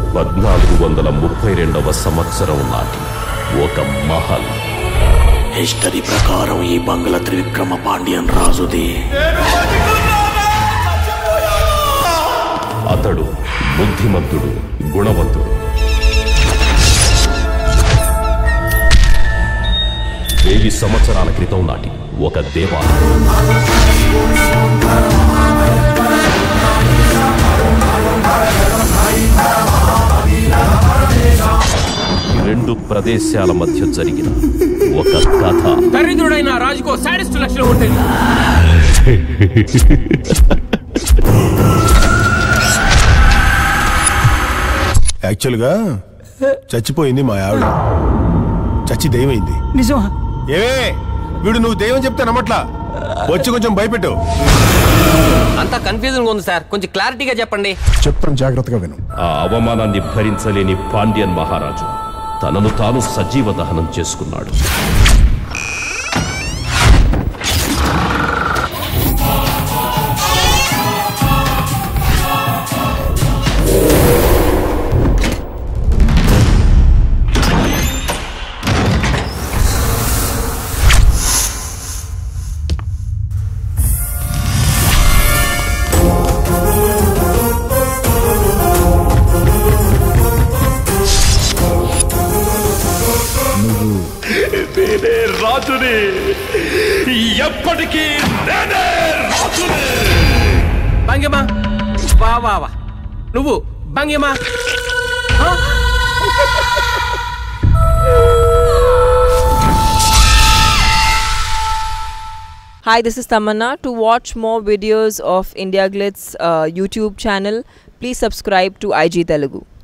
పద్నాలుగు వందల ముప్పై రెండవ సంవత్సరం నాటి ఒక మహల్ హిస్టరీ ప్రకారం ఈ బంగ్లా త్రివిక్రమ పాండ్యన్ రాజుది అతడు బుద్ధిమంతుడు గుణవంతుడు వెయ్యి సంవత్సరాల క్రితం నాటి ఒక దేవాలయం ఈ రెండు ప్రదేశాల మధ్య జరిగిన ఒక కథ దరిద్రుడైన రాజుకో సాడిస్ట్ లక్షణం ఉంటుంది యాక్చువల్గా చచ్చిపోయింది మా ఆవిడ చచ్చి దెయ్యమైంది నిజమా ఏమే వీడు నువ్వు దెయ్యం చెప్తే నమ్మట్లా వచ్చి కొంచెం భయపెట్టు అంతా కన్ఫ్యూజన్ ఉంది సార్ కొంచెం క్లారిటీగా చెప్పండి చెప్తాను జాగ్రత్తగా విను ఆ అవమానాన్ని భరించలేని పాండ్యన్ మహారాజు తనను తాను సజీవ దహనం చేసుకున్నాడు నేనే రాజుని ఎప్పటికీ నేనే రాజుని భంగిమా వా వా వా నువ్వు భంగిమా Hi, this is Tamanna. To watch more videos of India Glitz uh, YouTube channel, please subscribe to IG Telugu.